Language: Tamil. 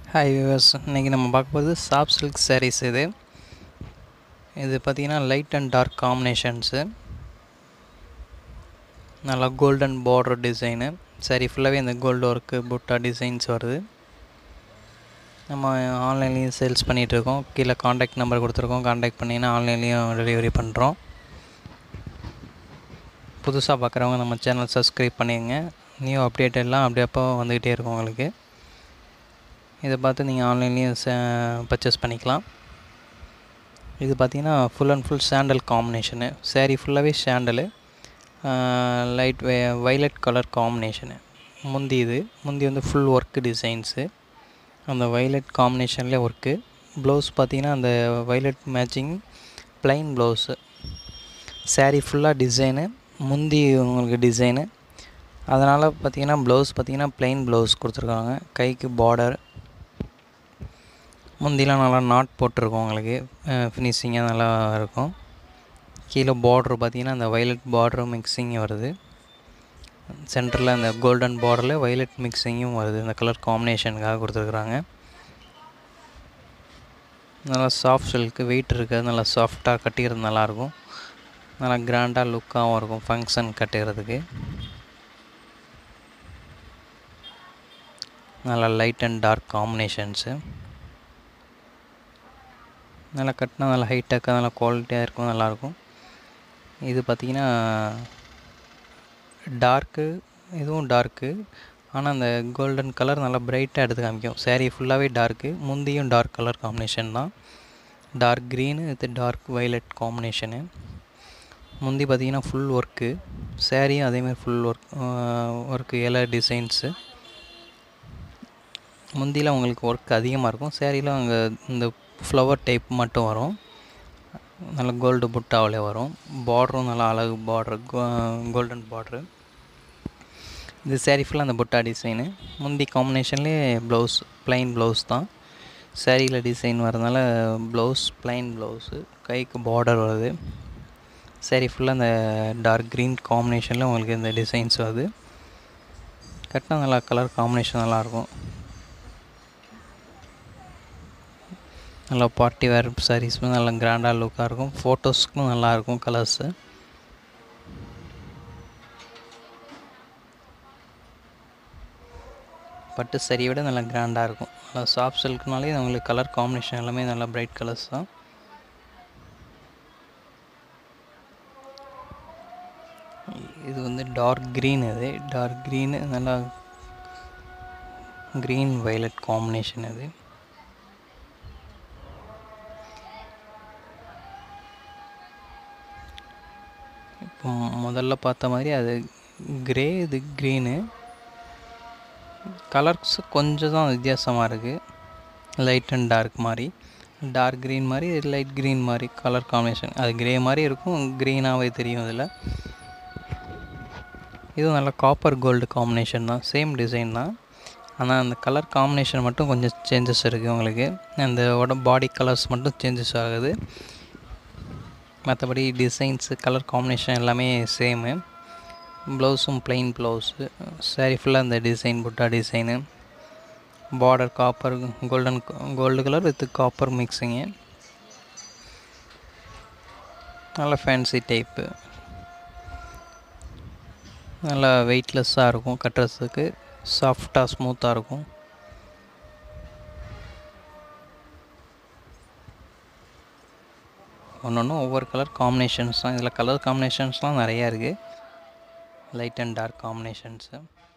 ஹாய் வியூவர்ஸ் இன்றைக்கி நம்ம பார்க்க போகிறது சாஃப்ட் சில்க் sarees இது இது பார்த்திங்கன்னா லைட் அண்ட் டார்க் காம்பினேஷன்ஸு நல்லா கோல்டன் பார்டர் டிசைனு saree ஃபுல்லாகவே இந்த கோல்டு ஒர்க்கு புட்டா டிசைன்ஸ் வருது நம்ம ஆன்லைன்லேயும் சேல்ஸ் பண்ணிகிட்ருக்கோம் கீழே காண்டாக்ட் நம்பர் கொடுத்துருக்கோம் காண்டாக்ட் பண்ணிங்கன்னா ஆன்லைன்லேயும் டெலிவரி பண்ணுறோம் புதுசாக பார்க்குறவங்க நம்ம சேனல் சப்ஸ்கிரைப் பண்ணிடுங்க நியூ அப்டேட் எல்லாம் அப்படியே அப்போ வந்துக்கிட்டே இருக்கும் உங்களுக்கு இதை பார்த்து நீங்கள் ஆன்லைன்லேயும் பர்ச்சேஸ் பண்ணிக்கலாம் இது பார்த்தீங்கன்னா full and full sandal combination saree ஃபுல்லாகவே சாண்டலு லைட் வே வைலட் கலர் காம்பினேஷனு முந்தி இது முந்தி வந்து ஃபுல் ஒர்க்கு டிசைன்ஸு அந்த வைலட் காம்பினேஷன்லேயே ஒர்க்கு ப்ளவுஸ் பார்த்தீங்கன்னா அந்த violet matching plain blouse saree ஃபுல்லாக டிசைனு முந்தி உங்களுக்கு டிசைனு அதனால் பார்த்தீங்கன்னா ப்ளவுஸ் பார்த்தீங்கன்னா ப்ளைன் ப்ளவுஸ் கொடுத்துருக்காங்க கைக்கு பார்டர் முந்திலாம் நல்லா நாட் போட்டிருக்கோம் உங்களுக்கு ஃபினிஷிங்காக நல்லா இருக்கும் கீழே பார்ட்ரு பார்த்தீங்கன்னா அந்த வைலட் பார்டரு மிக்சிங் வருது சென்டரில் அந்த கோல்டன் பார்டரில் வைலட் மிக்சிங்கும் வருது இந்த கலர் காம்பினேஷனுக்காக கொடுத்துருக்குறாங்க நல்லா சாஃப்ட் சில்க்கு வெயிட் இருக்காது நல்லா சாஃப்டாக கட்டிக்கிறது நல்லாயிருக்கும் நல்லா கிராண்டாக லுக்காகவும் இருக்கும் ஃபங்க்ஷன் கட்டுறதுக்கு நல்லா லைட் அண்ட் டார்க் காம்பினேஷன்ஸு நல்லா கட்டினா நல்லா ஹைட்டாக நல்லா குவாலிட்டியாக இருக்கும் நல்லாயிருக்கும் இது பார்த்திங்கன்னா டார்க்கு இதுவும் டார்க்கு ஆனால் அந்த கோல்டன் கலர் நல்லா பிரைட்டாக எடுத்து காமிக்கும் saree ஃபுல்லாகவே டார்க்கு முந்தியும் டார்க் கலர் காம்பினேஷன் தான் டார்க் க்ரீனு இது டார்க் வைலட் காம்பினேஷனு முந்தி பார்த்திங்கன்னா ஃபுல் ஒர்க்கு சேரீயும் அதேமாதிரி ஃபுல் ஒர்க் ஒர்க்கு இலை டிசைன்ஸு முந்தியில் உங்களுக்கு ஒர்க் அதிகமாக இருக்கும் சேரீயில் அங்கே இந்த ஃப்ளவர் டைப் மட்டும் வரும் நல்ல கோல்டு புட்டாவிலே வரும் பார்டரும் நல்லா அழகு பார்டர் கோல்டன் பார்ட்ரு இது சேரீ ஃபுல்லாக அந்த புட்டா டிசைனு முந்தி காம்பினேஷன்லேயே ப்ளவுஸ் ப்ளைன் ப்ளவுஸ் தான் சேரீயில் டிசைன் வரதுனால ப்ளவுஸ் ப்ளைன் ப்ளவுஸு கைக்கு பார்டர் வருது சேரீ ஃபுல்லாக அந்த டார்க் க்ரீன் காம்பினேஷனில் உங்களுக்கு இந்த டிசைன்ஸ் வருது கட்டினா நல்லா கலர் காம்பினேஷன் நல்லாயிருக்கும் நல்லா பார்ட்டி வேர் சாரீஸும் நல்லா கிராண்டாக லுக்காக இருக்கும் ஃபோட்டோஸ்க்கும் நல்லாயிருக்கும் கலர்ஸு பட்டு சரியை விட நல்லா கிராண்டாக இருக்கும் நல்லா சாஃப்ட் சில்க்னாலே உங்களுக்கு கலர் காம்பினேஷன் எல்லாமே நல்லா பிரைட் கலர்ஸ் தான் இது வந்து டார்க் க்ரீன் இது டார்க் க்ரீனு நல்லா க்ரீன் வைலட் காம்பினேஷன் இது இப்போ முதல்ல பார்த்த மாதிரி அது கிரே இது க்ரீனு கலர்ஸ் கொஞ்சம் தான் வித்தியாசமாக இருக்குது லைட் அண்ட் டார்க் மாதிரி டார்க் க்ரீன் மாதிரி லைட் க்ரீன் மாதிரி கலர் காம்பினேஷன் அது கிரே மாதிரி இருக்கும் க்ரீனாகவே தெரியும் இதில் இதுவும் நல்லா காப்பர் கோல்டு காம்பினேஷன் தான் சேம் டிசைன் தான் ஆனால் அந்த கலர் காம்பினேஷன் மட்டும் கொஞ்சம் சேஞ்சஸ் இருக்குது உங்களுக்கு அந்த உடம்பு பாடி கலர்ஸ் மட்டும் சேஞ்சஸ் ஆகுது மற்றபடி டிசைன்ஸு கலர் காம்பினேஷன் எல்லாமே சேமு ப்ளவுஸும் ப்ளைன் ப்ளவுஸு சாரீ ஃபுல்லாக அந்த டிசைன் புட்டா design border copper golden gold colour with copper mixing நல்ல ஃபேன்சி டைப்பு நல்லா வெயிட்லெஸ்ஸாக இருக்கும் கட்டுறதுக்கு சாஃப்டாக ஸ்மூத்தாக இருக்கும் ஒன்று ஒன்று ஒவ்வொரு கலர் காம்பினேஷன்ஸ் தான் இதில் கலர் காம்பினேஷன்ஸ்லாம் நிறையா இருக்குது லைட் அண்ட் டார்க் காம்பினேஷன்ஸு